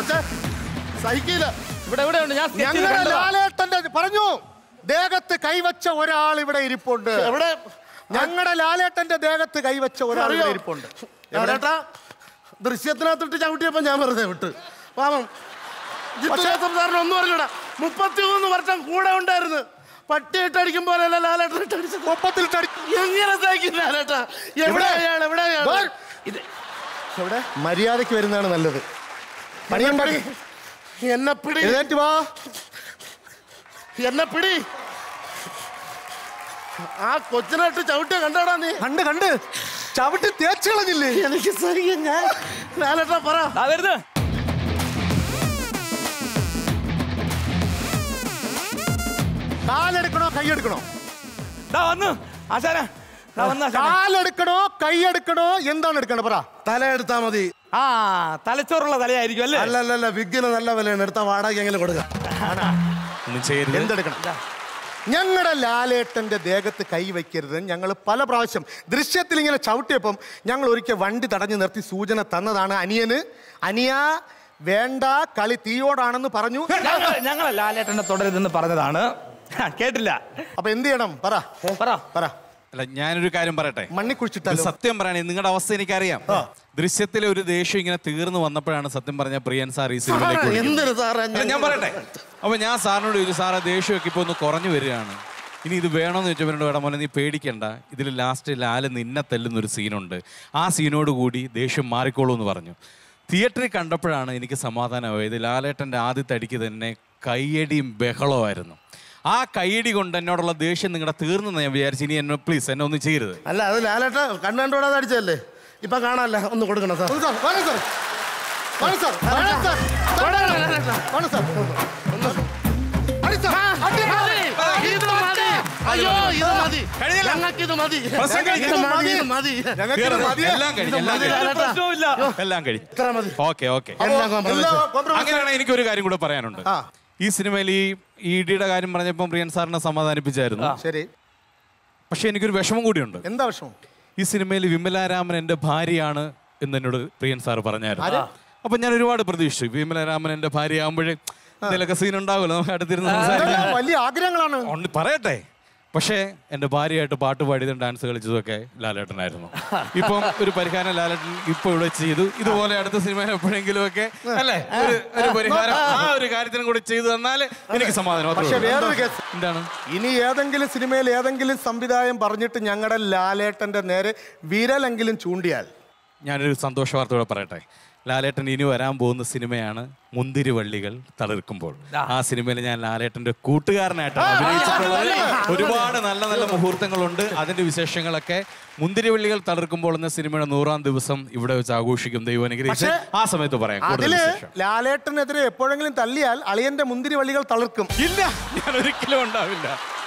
പക്ഷേ സഹിക്കില്ല ഇവിടെ ഇവിടെ ഉണ്ട് ഞാൻ sketch ചെയ്ത് ഞങ്ങളുടെ കണ്ടതാ. ലാലേട്ടന്റെ പറഞ്ഞു ദേഹത്ത് കൈവച്ച ഒരാൾ ഇവിടെ ഇരിപ്പുണ്ട് എവിടെ ഞങ്ങളുടെ ലാലേട്ടന്റെ ദേഹത്ത് കൈവച്ച ഒരാൾ അറിയോ? ഇവിടെ ഇരിപ്പുണ്ട് എവിടെട്ടാ ദൃശ്യത്തിനകത്തിട്ട് ചവിട്ടിയപ്പോ ഞാൻ വെറുതെ വിട്ട് പാവം ജിത്തുദാസം സാറിന് ഒന്നും അറിഞ്ഞൂടാ മുപ്പത്തിമൂന്ന് വർഷം കൂടെ ഉണ്ടായിരുന്നു പട്ടിയിട്ടടിക്കും പോലെയല്ല ലാലേട്ടൻ ഇട്ടടിച്ചത് ഒപ്പത്തിൽ തടി- എങ്ങനെ സഹിക്കും ലാലേട്ടാ എവിടെ അയാൾ എവിടെ അയാൾ വേർ. എവിടെ മര്യാദയ്ക്ക് വരുന്നതാണ് നല്ലത് പണിയുണ്ടാക്കി എന്നെ പിടി എഴുന്നേറ്റ് വാ എന്നെ പിടി ആ കൊച്ചിനായിട്ട് ചവിട്ടിയ കണ്ടോടാ നീ കണ്ട് കണ്ട് ചവിട്ടി തേച്ച് കളഞ്ഞില്ലേ എനിക്ക് സഹിക്കും ഞാൻ ലാലേട്ടാ പറ ദാ വരുന്നു കാലെടുക്കണോ കൈയെടുക്കണോ ദാ വന്നു ആശാന ദാ വന്നു ആശാനെ. കാലെടുക്കണോ കൈയെടുക്കണോ എന്താണ് എടുക്കണത് പറ തല എടുത്താ മതി ആ തലച്ചോറുള്ള തലയായിരിക്കും അല്ലേ അല്ല അല്ല അല്ല വിഗിന് നല്ല വിലയാണ് എടുത്ത വാടക എങ്ങനെ കൊടുക്കുക ഒന്നും ചെയ്യരുത് എന്തെടുക്കണം ഞങ്ങളുടെ ലാലേട്ടന്റെ ദേഹത്ത് കൈ വയ്ക്കരുത് ഞങ്ങൾ പല പ്രാവശ്യം ദൃശ്യത്തിൽ ഇങ്ങനെ ചവിട്ടിയപ്പം ഞങ്ങൾ ഒരിക്കൽ വണ്ടി തടഞ്ഞു നിർത്തി സൂചന തന്നതാണ് അനിയന് അനിയ വേണ്ട കളി തീയോടാണെന്ന് പറഞ്ഞു ഞങ്ങൾ ഞങ്ങളെ ലാലേട്ടനെ തുടരുതെന്ന് പറഞ്ഞതാണ് ആ, കേട്ടില്ല അപ്പൊ എന്ത് ചെയ്യണം പറ പറ പറ അല്ല ഞാനൊരു കാര്യം പറയട്ടെ മണ്ണി ഇത് കുഴിച്ചിട്ടാലോ സത്യം പറയണേ നിങ്ങളുടെ അവസ്ഥ എനിക്കറിയാം ദൃശ്യത്തിലെ ഒരു ദേഷ്യം ഇങ്ങനെ തീർന്നു വന്നപ്പോഴാണ് സത്യം പറഞ്ഞ പ്രിയൻ സാർ ഈ സിനിമയിലേക്ക് വിളിക്കുന്നത്. എന്തൊരു സാറേ അല്ല, ഞാൻ പറയട്ടെ അപ്പൊ ഞാൻ സാറിനോട് ചോദിച്ചു സാറേ ദേഷ്യമൊക്കെ ഇപ്പൊ ഒന്ന് കുറഞ്ഞു വരികയാണ് ഇനി ഇത് വേണമെന്ന് ചോദിച്ചവരോട് വേണം മോനെ നീ പേടിക്കണ്ട ഇതിൽ ലാസ്റ്റ് ലാല് നിന്നെ തല്ലുന്നൊരു സീനുണ്ട് ആ സീനോട് കൂടി ദേഷ്യം മാറിക്കോളൂ എന്ന് പറഞ്ഞു തിയേറ്ററിൽ കണ്ടപ്പോഴാണ് എനിക്ക് സമാധാനമായത് ലാലേട്ടൻ്റെ ആദ്യത്തെ അടിക്ക് തന്നെ കയ്യടിയും ബഹളമായിരുന്നു ആ കയ്യടി കൊണ്ട് എന്നോടുള്ള ദേഷ്യം നിങ്ങളുടെ തീർന്നെന്ന് ഞാൻ വിചാരിച്ചു ഇനി എന്നെ പ്ലീസ് എന്നെ ഒന്നും ചെയ്യരുത് അല്ല അത് ലാലേട്ട കണ്ണുകൊണ്ടോടാതെ അടിച്ചതല്ലേ ഇപ്പൊ കാണാല്ല ഒന്ന് കൊടുക്കണം സാർ വേണം സാർ വേണം സാർ വേണം സാർ വേണം സാർ വേണം സാർ അടി സാർ. അടി. ഇത് മതി അയ്യോ ഇത് മതി കഴിഞ്ഞില്ല. ഞങ്ങൾക്ക് ഇത് മതി പ്രസംഗം ഇത് മതി ഇത് മതി ഞങ്ങൾക്ക് ഇത് തീർന്നു. മതിയെ. എല്ലാം കഴിഞ്ഞു എല്ലാം മതി, കഴിഞ്ഞു ലാലേട്ടാ. പ്രശ്നവുമില്ല എല്ലാം കഴിഞ്ഞു ഇത്ര മതി ഓക്കെ ഓക്കെ അപ്പോ എല്ലാം compromise. എല്ലാ compromise. അങ്ങനെയാണെങ്കിൽ എനിക്കൊരു കാര്യം കൂടെ പറയാനുണ്ട് ആ. ഈ സിനിമയിൽ ഈ ഇഡിയുടെ കാര്യം പറഞ്ഞപ്പോൾ പ്രിയൻ സാറിനെ സമാധാനിപ്പിച്ചായിരുന്നു ശരി പക്ഷെ എനിക്കൊരു വിഷമം കൂടിയുണ്ട് എന്താ വിഷമം ഈ സിനിമയിൽ വിമലാരാമൻ എൻ്റെ ഭാര്യയാണ് എന്ന് എന്നോട് പ്രിയൻ സാർ പറഞ്ഞായിരുന്നു അപ്പൊ ഞാൻ ഒരുപാട് പ്രതീക്ഷിച്ചു വിമലാരാമൻ എൻ്റെ ഭാര്യ ആകുമ്പോഴേ എന്തെങ്കിലുമൊക്കെ സീൻ ഉണ്ടാവുമല്ലോ നമുക്ക് അടുത്തിരുന്ന് സംസാരിക്കാം ഇതെല്ലാം വലിയ ആഗ്രഹങ്ങളാണ് ഉണ്ട്, പറയട്ടെ പക്ഷേ എൻ്റെ ഭാര്യയായിട്ട് പാട്ട് പാടിയതും ഡാൻസ് കളിച്ചതൊക്കെ ലാലേട്ടനായിരുന്നു ഇപ്പം ഒരു പരിഹാരം ലാലേട്ടൻ ഇപ്പൊ ഇവിടെ ചെയ്തു ഇതുപോലെ അടുത്ത സിനിമയിൽ എപ്പോഴെങ്കിലും ഒക്കെ അല്ലേ ഒരു ഒരു പരിഹാരം ആ ഒരു കാര്യത്തിനും കൂടി ചെയ്തു തന്നാൽ എനിക്ക് സമാധാനം അത്രേ പക്ഷെ ഉള്ളൂ. വേറൊരു കേസ് എന്താണ് ഇനി ഏതെങ്കിലും സിനിമയിൽ ഏതെങ്കിലും സംവിധായം പറഞ്ഞിട്ട് ഞങ്ങളുടെ ലാലേട്ടന്റെ നേരെ വിരലെങ്കിലും ചൂണ്ടിയാൽ ഞാനൊരു സന്തോഷ വാർത്തയോടെ പറയട്ടെ ലാലേട്ടൻ ഇനി വരാൻ പോകുന്ന സിനിമയാണ് മുന്തിരിവള്ളികൾ തളിർക്കുമ്പോൾ ആ സിനിമയിൽ ഞാൻ ലാലേട്ടന്റെ കൂട്ടുകാരനായിട്ടാണ് അഭിനയിച്ചിട്ടുള്ളത് ഒരുപാട് നല്ല നല്ല മുഹൂർത്തങ്ങളുണ്ട് അതിന്റെ വിശേഷങ്ങളൊക്കെ മുന്തിരിവള്ളികൾ തളിർക്കുമ്പോൾ എന്ന സിനിമയുടെ നൂറാം ദിവസം ഇവിടെ വെച്ച് ആഘോഷിക്കും ദൈവം അനുഗ്രഹിച്ച് ആ സമയത്ത് പറയാം കൂടുതൽ അതില് വിശേഷം ലാലേട്ടനെതിരെ എപ്പോഴെങ്കിലും തല്ലിയാൽ അളിയന്റെ മുന്തിരി വള്ളികൾ തളിർക്കും ഇല്ല ഞാൻ ഒരിക്കലും ഉണ്ടാവില്ല